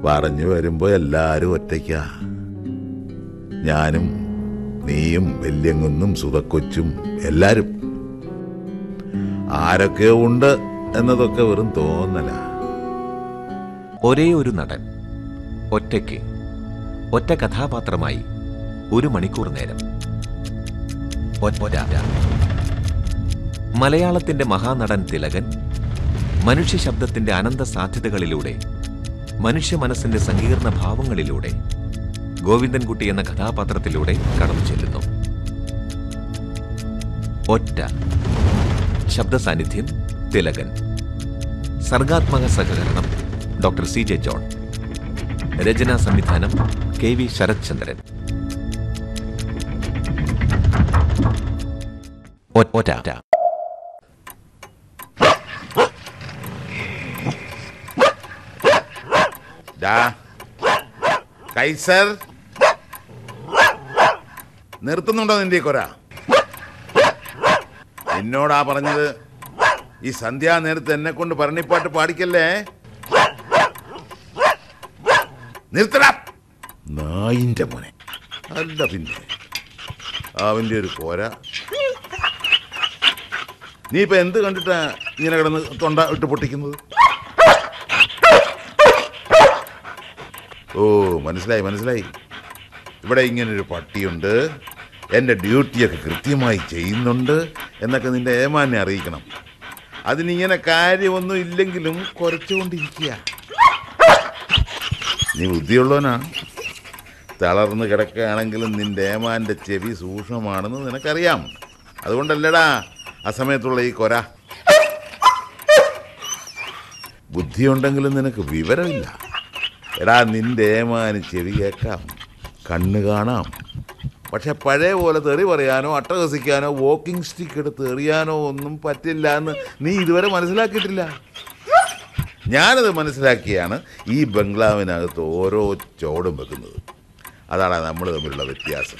പറഞ്ഞു വരുമ്പോ എല്ലാരും ഒറ്റയ്ക്കാ ഞാനും നീയും വല്യങ്ങുന്നും സുതക്കൊച്ചും എല്ലാരും ആരൊക്കെ ഉണ്ട് എന്നതൊക്കെ വെറും തോന്നല ഒരേ ഒരു നടൻ ഒറ്റയ്ക്ക് ഒറ്റ കഥാപാത്രമായി ഒരു മണിക്കൂർ നേരം ഒറ്റ മലയാളത്തിന്റെ മഹാനടൻ തിലകൻ മനുഷ്യ ശബ്ദത്തിന്റെ അനന്ത സാധ്യതകളിലൂടെ മനുഷ്യ മനസ്സിന്റെ സങ്കീർണ ഭാവങ്ങളിലൂടെ ഗോവിന്ദൻകുട്ടി എന്ന കഥാപാത്രത്തിലൂടെ കടന്നു ചെല്ലുന്നു ഒറ്റ ശബ്ദ സാന്നിധ്യം തിലകൻ സർഗാത്മക സഹകരണം ഡോക്ടർ സി ജെ ജോൺ രചനാ സംവിധാനം കെ വി ശരത് ചന്ദ്രൻ ഒ- ഒറ്റ ഡാ കൈസർ നിർത്തുന്നുണ്ടോ നിന്റെ ഈ കൊര എന്നോടാ പറഞ്ഞത് ഈ സന്ധ്യാനേരത്ത് എന്നെ കൊണ്ട് ഭരണിപ്പാട്ട് പാടിക്കല്ലേ നിർത്തടാ നായിന്റെ മോനെ അല്ല പിന്നെ അവന്റെ ഒരു കോര നീ ഇപ്പൊ എന്ത് കണ്ടിട്ടാ ഇങ്ങനെ കിടന്ന് തൊണ്ട ഇട്ട് പൊട്ടിക്കുന്നത് ഓ മനസ്സിലായി മനസ്സിലായി ഇവിടെ ഇങ്ങനൊരു പട്ടിയുണ്ട് എൻ്റെ ഡ്യൂട്ടിയൊക്കെ കൃത്യമായി ചെയ്യുന്നുണ്ട് എന്നൊക്കെ നിന്റെ ഏമാനെ അറിയിക്കണം അതിനിങ്ങനെ കാര്യമൊന്നും ഇല്ലെങ്കിലും കുറച്ചുകൊണ്ടിരിക്കുക നീ ബുദ്ധിയുള്ളവനാ തളർന്ന് കിടക്കുകയാണെങ്കിലും നിന്റെ ഏമാൻ്റെ ചെവി സൂക്ഷ്മമാണെന്ന് നിനക്കറിയാം അതുകൊണ്ടല്ലടാ ആ സമയത്തുള്ള ഈ കൊര ബുദ്ധിയുണ്ടെങ്കിലും നിനക്ക് വിവരമില്ല എടാ നിന്റെ ഏമാന് ചെവി കേൾക്കാം കണ്ണ് കാണാം പക്ഷെ പഴയ പോലെ തെറി പറയാനോ അട്ടഹസിക്കാനോ വോക്കിംഗ് സ്റ്റിക്ക് എടുത്ത് എറിയാനോ ഒന്നും പറ്റില്ല എന്ന് നീ ഇതുവരെ മനസ്സിലാക്കിയിട്ടില്ല ഞാനത് മനസ്സിലാക്കിയാണ് ഈ ബംഗ്ലാവിനകത്ത് ഓരോ ചോടും വെക്കുന്നത് അതാണ് നമ്മൾ തമ്മിലുള്ള വ്യത്യാസം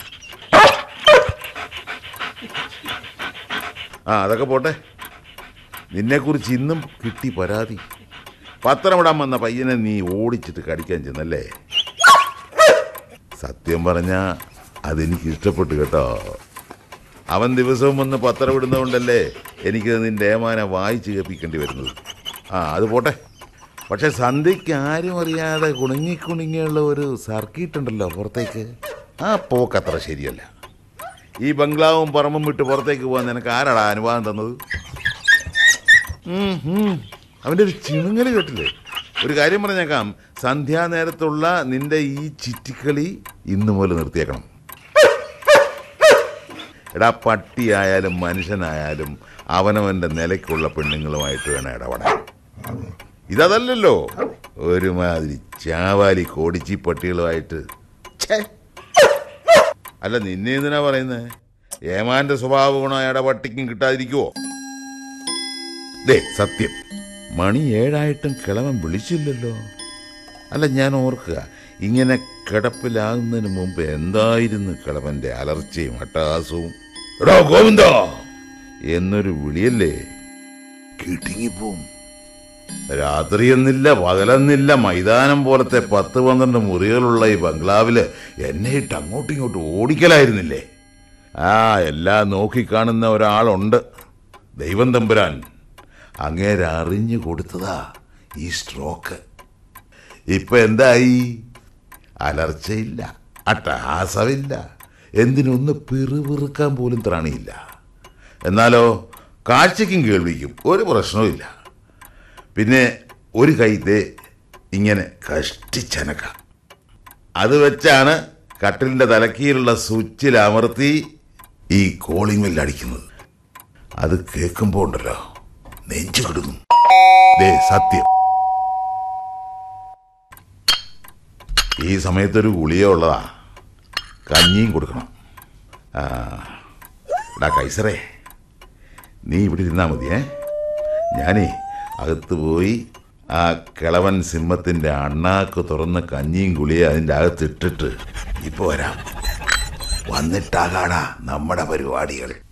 ആ അതൊക്കെ പോട്ടെ നിന്നെക്കുറിച്ച് ഇന്നും കിട്ടി പരാതി പത്രമിടാൻ വന്ന പയ്യനെ നീ ഓടിച്ചിട്ട് കടിക്കാൻ ചെന്നല്ലേ സത്യം പറഞ്ഞ അതെനിക്ക് ഇഷ്ടപ്പെട്ടു കേട്ടോ അവൻ ദിവസവും വന്ന് പത്രം ഇടുന്നതുകൊണ്ടല്ലേ എനിക്ക് നിന്റെ ഏമാനെ വായിച്ച് കേൾപ്പിക്കേണ്ടി വരുന്നത് ആ അത് പോട്ടെ പക്ഷെ സന്ധ്യയ്ക്ക് ആരും അറിയാതെ കുണുങ്ങി കുണുങ്ങിയുള്ള ഒരു സർക്കിട്ട് ഉണ്ടല്ലോ പുറത്തേക്ക് ആ പോക്ക് അത്ര ശരിയല്ല ഈ ബംഗ്ലാവും പറമ്പും വിട്ട് പുറത്തേക്ക് പോകാൻ നിനക്ക് ആരാടാ അനുവാദം തന്നത് ഉം, ഉം. അവന്റെ ഒരു ചിണുങ്ങല് കേട്ടില്ലേ ഒരു കാര്യം പറഞ്ഞേക്കാം സന്ധ്യാനേരത്തുള്ള നിന്റെ ഈ ചിറ്റിക്കളി ഇന്നു മുതൽ നിർത്തിയേക്കണം എടാ പട്ടിയായാലും മനുഷ്യനായാലും അവനവന്റെ നിലയ്ക്കുള്ള പെണ്ണുങ്ങളുമായിട്ട് വേണം ഇടപെടാൻ ഇതല്ലല്ലോ ഒരുമാതിരി ചാവാലി കോടിച്ചി പട്ടികളുമായിട്ട് ഛേ അല്ല നിന്നെ എന്തിനാ പറയുന്നത് ഏമാന്റെ സ്വഭാവ ഗുണം അയാളുടെ പട്ടിക്കും കിട്ടാതിരിക്കുവോ ദേ സത്യം മണി ഏഴായിട്ടും കിളവൻ വിളിച്ചില്ലല്ലോ അല്ല ഞാൻ ഓർക്കുക ഇങ്ങനെ കിടപ്പിലാകുന്നതിന് മുമ്പ് എന്തായിരുന്നു കിളവന്റെ അലർച്ചയും അട്ടഹാസവും എടോ ഗോവിന്ദ എന്നൊരു വിളിയല്ലേ കിടുങ്ങിപ്പോവും രാത്രിയെന്നില്ല പകലെന്നില്ല മൈതാനം പോലത്തെ പത്ത് പന്ത്രണ്ട് മുറികളുള്ള ഈ ബംഗ്ലാവില് എന്നെ ഇട്ട് അങ്ങോട്ടും ഇങ്ങോട്ടും ഓടിക്കലായിരുന്നില്ലേ ആ എല്ലാം നോക്കിക്കാണുന്ന ഒരാളുണ്ട് ദൈവം തമ്പുരാൻ അങ്ങേരെ അറിഞ്ഞു കൊടുത്തതാ ഈ സ്ട്രോക്ക് ഇപ്പൊ എന്തായി അലർച്ചയില്ല അട്ടഹാസമില്ല എന്തിനൊന്ന് പിറുപിറുക്കാൻ പോലും ത്രാണിയില്ല എന്നാലോ കാഴ്ചയ്ക്കും കേൾവിക്കും ഒരു പ്രശ്നവുമില്ല പിന്നെ ഒരു കൈത്തെ ഇങ്ങനെ കഷ്ടിച്ചനക്ക അത് വെച്ചാണ് കട്ടിലിന്റെ തലക്കീലുള്ള സ്വിച്ചിൽ അമർത്തി ഈ കോളിംഗ് ബെല്ല് അടിക്കുന്നത് അത് കേൾക്കുമ്പോ ഉണ്ടല്ലോ നെഞ്ചു കിടുന്നു ദേ സത്യം ഈ സമയത്തൊരു ഗുളിക ഉള്ളതാ കഞ്ഞിയും കൊടുക്കണം ആ ഡാ കൈസറേ നീ ഇവിടെ ഇരുന്നാ മതിയേ ഞാനേ അകത്ത് പോയി ആ കിളവൻ സിംഹത്തിന്റെ അണ്ണാക്ക് തുറന്ന് കഞ്ഞിയും ഗുളിയെ അതിൻ്റെ അകത്ത് ഇട്ടിട്ട് ഇപ്പൊ വരാം വന്നിട്ടാകാടാ നമ്മുടെ പരിപാടികൾ